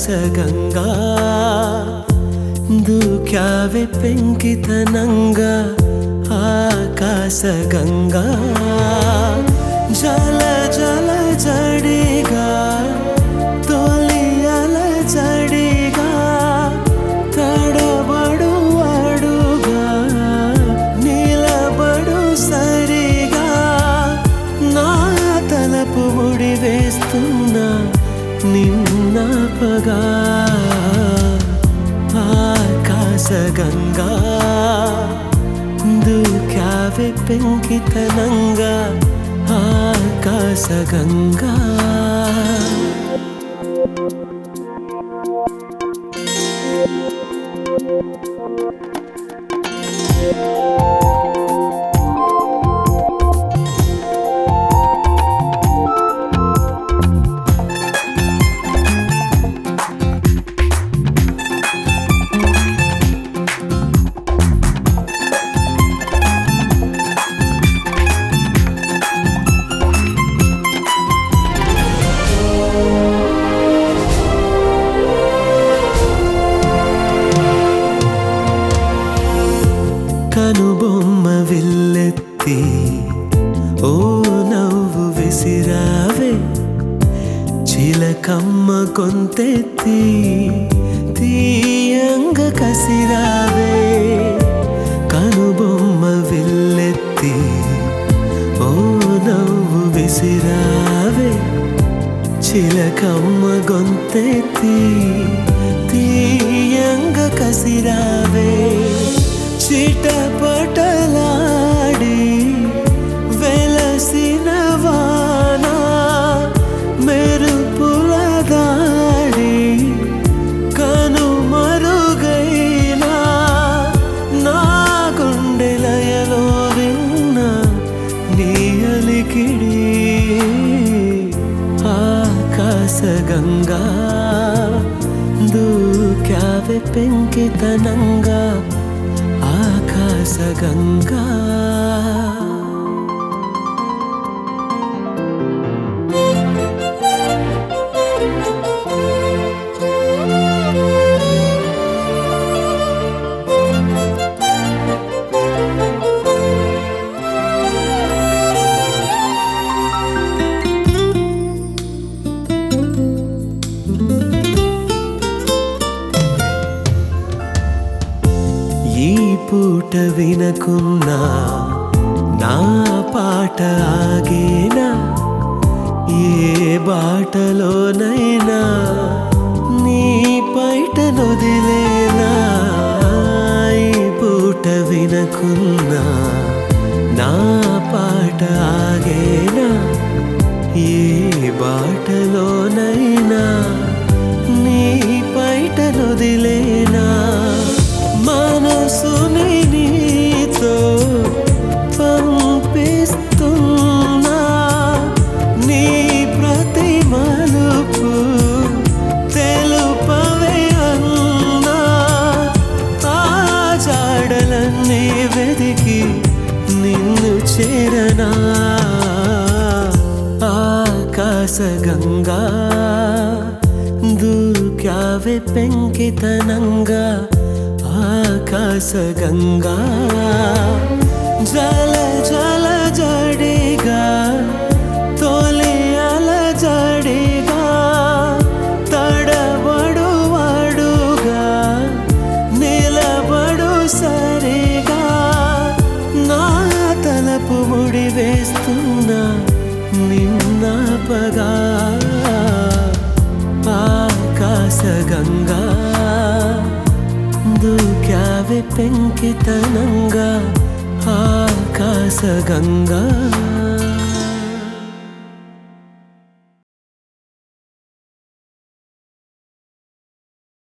ఆకాశగంగా దూక్యావే పెంకితనంగా ఆకాశగంగా జల జల జడిగా తొలి అల జడిగా తడబడు అడుగా నిలబడు సరిగా నా తలపు ముడి వేస్తున్నా నిన్నపగా ఆకాశగంగా దూకావే పెంకితనంగా ఆకాశగంగా కనుబొమ్మ విల్లెత్తి ఓ నవ్వు విసిరావే చిలకమ్మ కొంతెత్తి తీయంగ కసిరావే కనుబొమ్మ విల్లెత్తి ఓ నవ్వు విసిరావే చిలకమ్మ గొంతెత్తి తీయంగ కసిరావే చిటపటలాడి వెలసిన వాన మెరుపుల దాడి కనుమరుగైనా నా గుండెలయలో విన్న నీ అలికిడి ఆకాశగంగా దూకావె పెంకితనంగా ఆకాశగంగా ఈ పూట వినకున్నా నా పాట ఆగేనా ఏ బాటలోనైనా నీ పైట నొదిలేనా ఈ పూట వినకున్నా నా పాట ఆగేనా ఏ బాటలోనైనా నీ పైట నొదిలేనా మనసుని నీతో పంపిస్తున్నా నీ ప్రతి మలుపు తెలుపవే అన్నా ఆ జాడలన్నీ వెదికి నిన్ను చేరనా ఆకాశగంగా దూకావే పెంకితనంగా ఆకాశగంగా జల జల జడిగా తొలి అల జడిగా తడబడు అడుగా నిలబడు సరిగా నా తలపు ముడి వేస్తున్నా నిన్నపగా ఆకాశగంగా దూకావె పెంకితనంగా ఆకాశగంగా